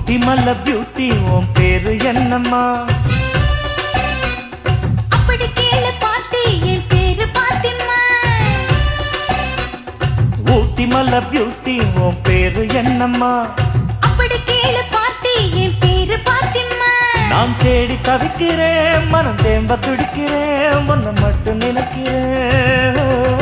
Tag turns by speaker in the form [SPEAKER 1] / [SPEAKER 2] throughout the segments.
[SPEAKER 1] ஊட்டி மல்ல பியூட்டி உன் பேரு என்னம்மா
[SPEAKER 2] அப்படி கேளு பாட்டி என் பேரு பாத்திமா
[SPEAKER 1] ஊட்டி மல்ல பியூட்டி உன் பேரு என்னம்மா
[SPEAKER 2] அப்படி கேளு பாட்டி என் பேரு பாத்திமா
[SPEAKER 1] நான் தேடி தவிக்கிறேன் மனம் தேம்ப துடிக்கிறேன் உன்னை மட்டும் நினைக்கிறேன்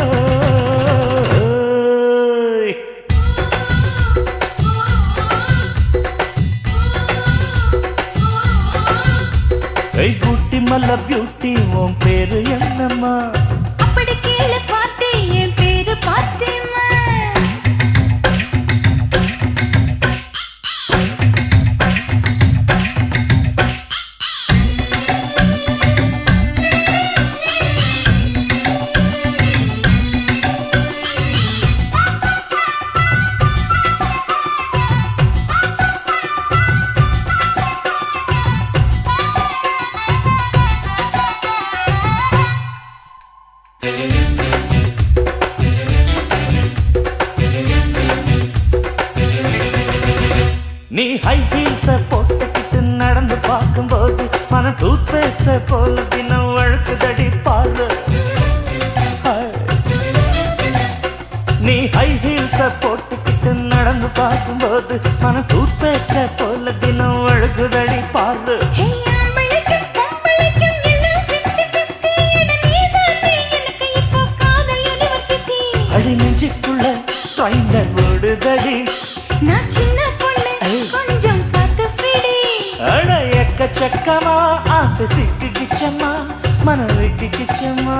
[SPEAKER 1] ஏய் ஊட்டி மல்ல பியூட்டி உன் பேரு என்னம்மா
[SPEAKER 2] அப்படி கேளு பாட்டி என் பேரு பாத்திமா
[SPEAKER 1] நீ ஹை ஹீல்ஸ போட்டுக்கிட்டு நடந்து பார்க்கும்போது மன டூத் பேஸ்ட போல தினம் வழுக்குதடி பாரு ஹாய். நீ ஹை ஹீல்ஸ போட்டுக்கிட்டு நடந்து பார்க்கும்போது மன டூத் பேஸ்ட போல தினம் வழுக்குதடி பாரு
[SPEAKER 2] ஹே ஆம்பளைக்கும் பொம்பளைக்கும் எல்லாம் 50-50 என நீதானே எனக்கு இப்போ காதல் யுனிவர்சிட்டி
[SPEAKER 1] அடி நெஞ்சுக்குள்ள ட்ரைன்ல ஓடுதடி
[SPEAKER 2] நான் சின்ன பொண்ணு
[SPEAKER 1] ஐ.
[SPEAKER 2] கொஞ்சம் பார்த்து பிடி
[SPEAKER 1] அட எக்கச்சக்கமா ஆசை சிக்கு கிச்சம்மா மனதுக்கு கிச்சம்மா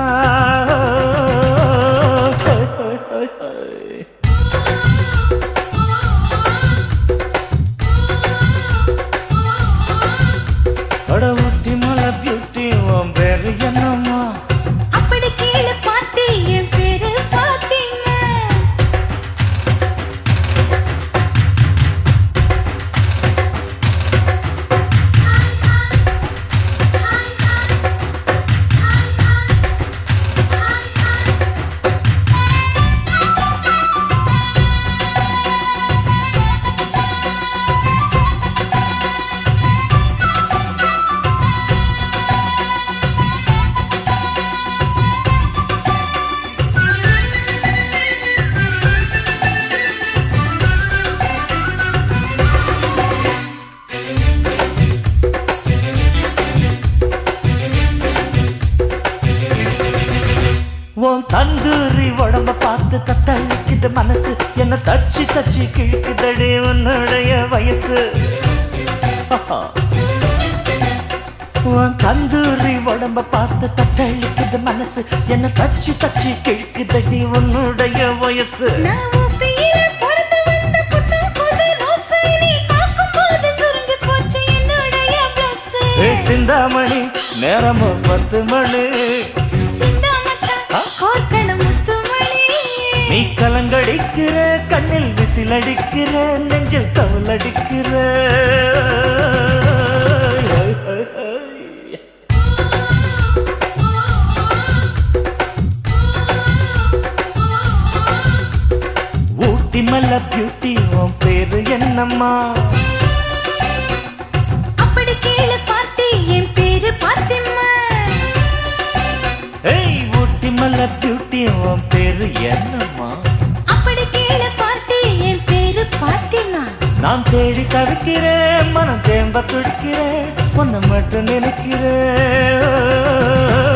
[SPEAKER 1] அட ஊட்டி மலை பியூட்டி உன் பேரு என்னம்மா
[SPEAKER 2] அப்படி கேளு பாட்டி என் பேரு பாத்திமா
[SPEAKER 1] உன் தந்தூரி உடம்ப பார்த்து தத்தளிக்குது மனசு என்ன தச்சு தச்சு கிழக்குதடி உன்னுடைய வயசு உன் தந்தூரி உடம்ப பார்த்து தத்தளிக்குது மனசு என்ன தச்சு தச்சு கிழக்குதடி உன்னுடைய வயசு
[SPEAKER 2] நான் ஊப்பியில பிறந்து வந்த புத்தம் புது ரோசை நீ பார்க்கும்போது சுருங்கி போச்சு என்னுடைய blouse.
[SPEAKER 1] ஏ சிந்தாமணி நேரமும் பத்து மணி
[SPEAKER 2] சிந்தாமத்தா, கோர்க்கணும் முத்துமணி.
[SPEAKER 1] நீ கலங்கடிக்கிற கண்ணில் விசிலடிக்கிற நெஞ்சில் கவலடிக்கிற ஊட்டி மல்ல பியூட்டி உன் பேரு என்னம்மா
[SPEAKER 2] அப்படி கேளு பாட்டி என் பேரு பாத்திமா
[SPEAKER 1] ஏய் ஊட்டி மல்ல பியூட்டி உன் பேரு என்னம்மா
[SPEAKER 2] அப்படி கேளு பாட்டி என் பேரு பாத்திமா
[SPEAKER 1] நான் தேடி தவிக்கிறேன் மனம் தேம்ப துடிக்கிறேன் உன்னை மட்டும் நினைக்கிறேன்